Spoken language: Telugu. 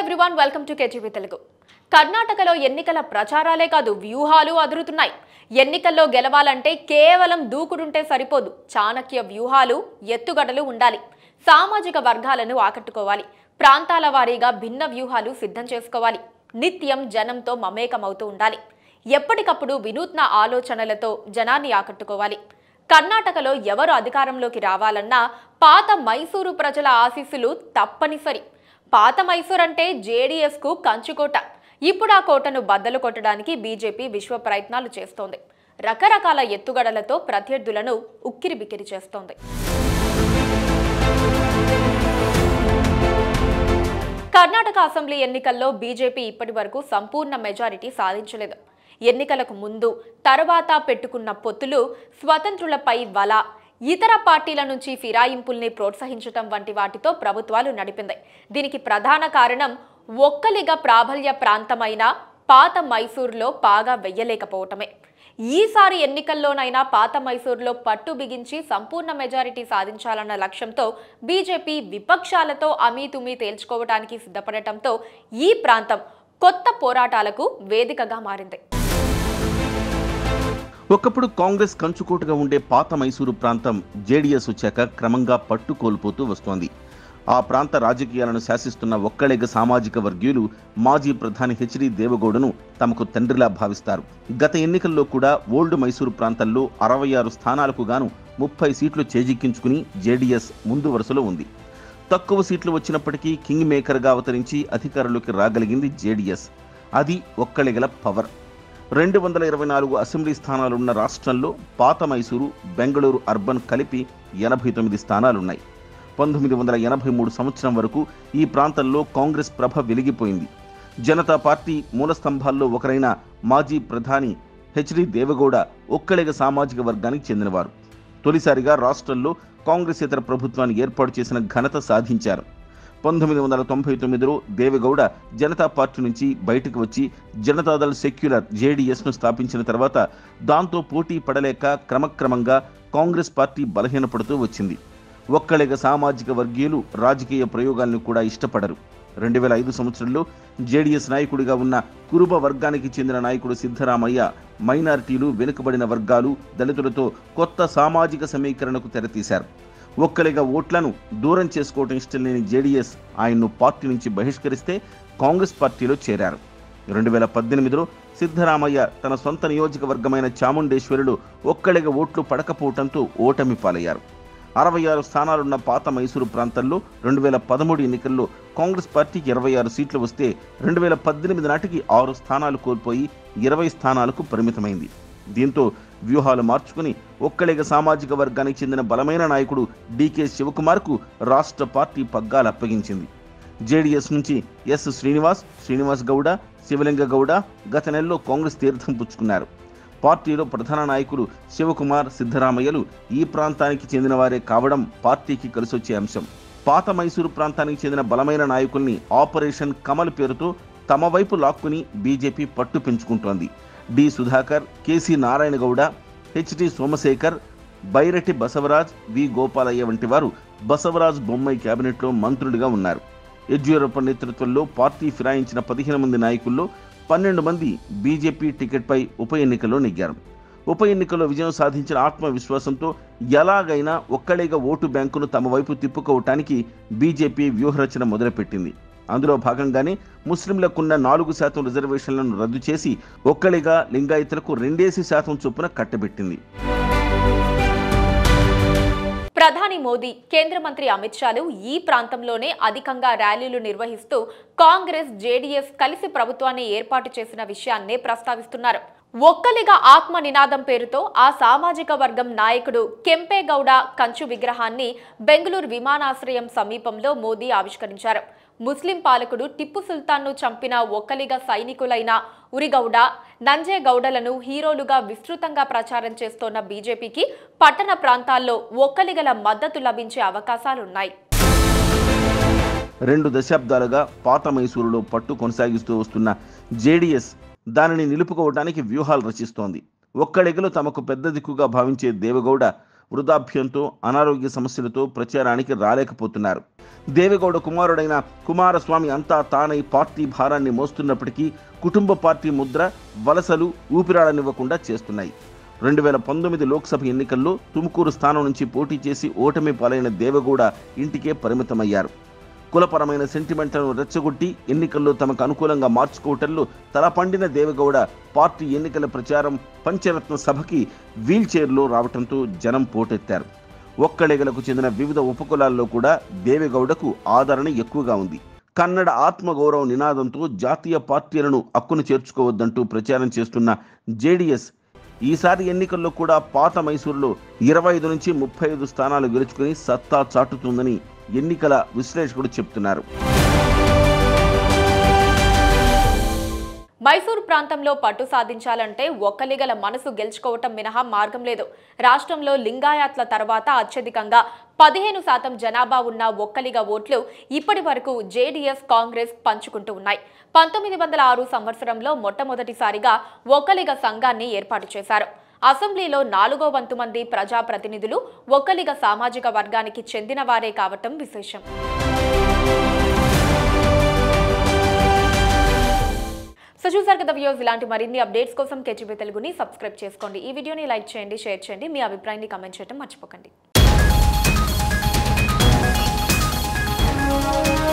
everyone welcome to KGP Telugu కర్ణాటకలో ఎన్నికల ప్రచారాలే కాదు వ్యూహాలు అదురుతున్నాయి ఎన్నికల్లో గెలవాలంటే కేవలం దూకుడుంటే సరిపోదు చాణక్య వ్యూహాలు ఎత్తుగడలు ఉండాలి సామాజిక వర్గాలను ఆకట్టుకోవాలి ప్రాంతాల వారీగా భిన్న వ్యూహాలు సిద్ధం చేసుకోవాలి నిత్యం జనంతో మమేకమవుతూ ఉండాలి ఎప్పటికప్పుడు వినూత్న ఆలోచనలతో జనాన్ని ఆకట్టుకోవాలి కర్ణాటకలో ఎవరు అధికారంలోకి రావాలన్నా పాత మైసూరు ప్రజల ఆశీస్సులు తప్పనిసరి పాత మైసూర్ అంటే జేడీఎస్ కు కంచుకోట ఇప్పుడు ఆ కోటను బద్దలు కొట్టడానికి బీజేపీ విశ్వ ప్రయత్నాలు చేస్తోంది రకరకాల ఎత్తుగడలతో ప్రత్యర్థులను ఉక్కిరిబిక్కిరి చేస్తోంది కర్ణాటక అసెంబ్లీ ఎన్నికల్లో బీజేపీ ఇప్పటి వరకు సంపూర్ణ మెజారిటీ సాధించలేదు ఎన్నికలకు ముందు తర్వాత పెట్టుకున్న పొత్తులు స్వతంత్రులపై వల ఇతర పార్టీల నుంచి ఫిరాయింపుల్ని ప్రోత్సహించటం వంటి వాటితో ప్రభుత్వాలు నడిపింది దీనికి ప్రధాన కారణం ఒక్కలిగా ప్రాబల్య ప్రాంతమైన పాత మైసూర్లో పాగా వెయ్యలేకపోవటమే ఈసారి ఎన్నికల్లోనైనా పాత మైసూర్లో పట్టు బిగించి సంపూర్ణ మెజారిటీ సాధించాలన్న లక్ష్యంతో బీజేపీ విపక్షాలతో అమీతుమీ తేల్చుకోవడానికి సిద్ధపడటంతో ఈ ప్రాంతం కొత్త పోరాటాలకు వేదికగా మారింది ఒకప్పుడు కాంగ్రెస్ కంచుకోటగా ఉండే పాత మైసూరు ప్రాంతం జేడీఎస్ వచ్చాక క్రమంగా పట్టు కోల్పోతూ వస్తోంది ఆ ప్రాంత రాజకీయాలను శాసిస్తున్న ఒక్కళెగ సామాజిక వర్గీయులు మాజీ ప్రధాని హెచ్డి దేవగౌడను తమకు తండ్రిలా భావిస్తారు గత ఎన్నికల్లో కూడా ఓల్డ్ మైసూరు ప్రాంతంలో అరవై ఆరు స్థానాలకు గాను ముప్పై సీట్లు చేజిక్కించుకుని జేడీఎస్ ముందు వరుసలో ఉంది తక్కువ సీట్లు వచ్చినప్పటికీ కింగ్ మేకర్గా అవతరించి అధికారంలోకి రాగలిగింది జేడీఎస్ అది ఒక్కళిగల పవర్ రెండు వందల ఇరవై నాలుగు అసెంబ్లీ స్థానాలున్న రాష్ట్రంలో పాత మైసూరు బెంగళూరు అర్బన్ కలిపి ఎనభై తొమ్మిది స్థానాలున్నాయి పంతొమ్మిది వందల ఎనభై మూడు సంవత్సరం వరకు ఈ ప్రాంతంలో కాంగ్రెస్ ప్రభ వెలిగిపోయింది జనతా పార్టీ మూల స్తంభాల్లో ఒకరైన మాజీ ప్రధాని హెచ్డి దేవగౌడ ఒక్కళిగ సామాజిక వర్గానికి చెందినవారు తొలిసారిగా రాష్ట్రంలో కాంగ్రెస్ ఇతర ప్రభుత్వాన్ని ఏర్పాటు చేసిన ఘనత సాధించారు పంతొమ్మిది వందల తొంభై తొమ్మిదిలో దేవగౌడ జనతా పార్టీ నుంచి బయటకు వచ్చి జనతాదళ్ సెక్యులర్ జేడీఎస్ను స్థాపించిన తర్వాత దాంతో పోటీ పడలేక క్రమక్రమంగా కాంగ్రెస్ పార్టీ బలహీనపడుతూ వచ్చింది ఒక్కళిగ సామాజిక వర్గీయులు రాజకీయ ప్రయోగాలను కూడా ఇష్టపడరు రెండు వేల ఐదు సంవత్సరంలో జేడీఎస్ నాయకుడిగా ఉన్న కురుబ వర్గానికి చెందిన నాయకుడు సిద్ధరామయ్య మైనారిటీలు వెనుకబడిన వర్గాలు దళితులతో కొత్త సామాజిక సమీకరణకు తెరతీశారు ఒక్కలిగా ఓట్లను దూరం చేసుకోవటం ఇష్టం లేని జేడీఎస్ ఆయన్ను పార్టీ నుంచి బహిష్కరిస్తే కాంగ్రెస్ పార్టీలో చేరారు రెండు వేల పద్దెనిమిదిలో సిద్ధరామయ్య తన సొంత నియోజకవర్గమైన చాముండేశ్వరిలో ఒక్కలిగా ఓట్లు పడకపోవడంతో ఓటమి పాలయ్యారు అరవై ఆరు స్థానాలున్న పాత మైసూరు ప్రాంతంలో రెండు వేల పదమూడు ఎన్నికల్లో కాంగ్రెస్ పార్టీకి ఇరవై ఆరు సీట్లు వస్తే రెండు వేల పద్దెనిమిది నాటికి ఆరు స్థానాలు కోల్పోయి ఇరవై స్థానాలకు పరిమితమైంది దీంతో వ్యూహాలు మార్చుకుని ఒక్కళిగ సామాజిక వర్గానికి చెందిన బలమైన నాయకుడు డీకే శివకుమార్కు రాష్ట్ర పార్టీ పగ్గాలు అప్పగించింది జేడీఎస్ నుంచి ఎస్ శ్రీనివాస్ శ్రీనివాస్ గౌడ శివలింగ గౌడ గత నెలలో కాంగ్రెస్ తీర్థం పుచ్చుకున్నారు పార్టీలో ప్రధాన నాయకులు శివకుమార్ సిద్ధరామయ్యలు ఈ ప్రాంతానికి చెందిన వారే కావడం పార్టీకి కలిసొచ్చే అంశం పాత మైసూరు ప్రాంతానికి చెందిన బలమైన నాయకుల్ని ఆపరేషన్ కమల్ పేరుతో తమ వైపు లాక్కుని బీజేపీ పట్టు పెంచుకుంటోంది D Sudhakar KC Narayana Gowda HD Somashekar Byrati Basavaraj V Gopalaiah వంటి వారు బసవరాజ్ బొమ్మాయి కేబినెట్లో మంత్రులుగా ఉన్నారు యడ్యూరప్ప నేతృత్వంలో పార్టీ ఫిరాయించిన పదిహేను మంది నాయకుల్లో పన్నెండు మంది బీజేపీ టికెట్పై ఉప ఎన్నికల్లో నెగ్గారు ఉప ఎన్నికల్లో విజయం సాధించిన ఆత్మవిశ్వాసంతో ఎలాగైనా ఒక్కళేగా ఓటు బ్యాంకును తమ వైపు తిప్పుకోవటానికి బీజేపీ వ్యూహరచన మొదలుపెట్టింది అందులో భాగంగానే ముస్లింలకున్న నాలుగు శాతం రిజర్వేషన్లను రద్దు చేసి ఒక్కళిగా లింగాయతులకు రెండేసి శాతం చొప్పున కట్టబెట్టింది ప్రధాని మోదీ కేంద్ర మంత్రి అమిత్ షాలు ఈ ప్రాంతంలోనే అధికంగా ర్యాలీలు నిర్వహిస్తూ కాంగ్రెస్ జేడీఎస్ కలిసి ప్రభుత్వాన్ని ఏర్పాటు చేసిన విషయాన్నే ప్రస్తావిస్తున్నారు ఒక్కలిగా ఆత్మ నినాదం పేరుతో ఆ సామాజిక వర్గం నాయకుడు కెంపేగౌడ కంచు విగ్రహాన్ని బెంగళూరు విమానాశ్రయం సమీపంలో మోదీ ఆవిష్కరించారు ముస్లిం పాలకుడు టిప్పు సుల్తాన్ను చంపిన ఒక్కలిగా సైనికులైన ఉరిగౌడ నంజేగౌడలను హీరోలుగా విస్తృతంగా ప్రచారం చేస్తోన్న బీజేపీకి పట్టణ ప్రాంతాల్లో ఒక్కలిగల మద్దతు లభించే అవకాశాలున్నాయి రెండు దశాబ్దాలుగా పాత మైసూరులో పట్టు కొనసాగిస్తూ వస్తున్న జేడీఎస్ దానిని నిలుపుకోవడానికి వ్యూహాలు రచిస్తోంది ఒక్కడెగలు తమకు పెద్ద దిక్కుగా భావించే దేవగౌడ వృద్ధాప్యంతో అనారోగ్య సమస్యలతో ప్రచారానికి రాలేకపోతున్నారు దేవేగౌడ కుమారుడైన కుమారస్వామి అంతా తానై పార్టీ భారాన్ని మోస్తున్నప్పటికీ కుటుంబ పార్టీ ముద్ర వలసలు ఊపిరాడనివ్వకుండా చేస్తున్నాయి రెండు వేల పంతొమ్మిది లోక్సభ ఎన్నికల్లో తుముకూరు స్థానం నుంచి పోటీ చేసి ఓటమి పాలైన దేవగౌడ ఇంటికే పరిమితమయ్యారు కులపరమైన సెంటిమెంట్లను రెచ్చగొట్టి ఎన్నికల్లో తమకు అనుకూలంగా మార్చుకోవటంలో తల పండిన దేవగౌడ పార్టీ ఎన్నికల ప్రచారం పంచరత్న సభకి వీల్ చైర్లో రావటంతో జనం పోటెత్తారు ఒక్కళెగలకు చెందిన వివిధ ఉపకులాల్లో కూడా దేవేగౌడకు ఆదరణ ఎక్కువగా ఉంది కన్నడ ఆత్మగౌరవ నినాదంతో జాతీయ పార్టీలను అక్కును చేర్చుకోవద్దంటూ ప్రచారం చేస్తున్న జేడీఎస్ ఈసారి ఎన్నికల్లో కూడా పాత మైసూరులో ఇరవై ఐదు నుంచి ముప్పై ఐదు స్థానాలు గెలుచుకుని సత్తా చాటుతుందని ఎన్నికల విశ్లేషకుడు చెప్తున్నారు మైసూర్ ప్రాంతంలో పట్టు సాధించాలంటే ఒక్కలిగల మనసు గెలుచుకోవటం మినహా మార్గం లేదు రాష్ట్రంలో లింగాయత్ల తర్వాత అత్యధికంగా పదిహేను శాతం జనాభా ఉన్న ఒక్కలిగ ఓట్లు ఇప్పటి వరకు జేడీఎస్ కాంగ్రెస్ పంచుకుంటూ ఉన్నాయి పంతొమ్మిది వందల ఆరు సంవత్సరంలో మొట్టమొదటిసారిగా ఒక్కలిగ సంఘాన్ని ఏర్పాటు చేశారు అసెంబ్లీలో నాలుగో వంతు మంది ప్రజాప్రతినిధులు ఒక్కలిగ సామాజిక వర్గానికి చెందిన వారే కావటం విశేషం సో చూసారు కదా వ్యూస్ ఇలాంటి మరిన్ని అప్డేట్స్ కోసం కేజీబీ తెలుగుని సబ్స్క్రైబ్ చేసుకోండి ఈ వీడియోని లైక్ చేయండి షేర్ చేయండి మీ అభిప్రాయాన్ని కమెంట్ చేయడం మర్చిపోకండి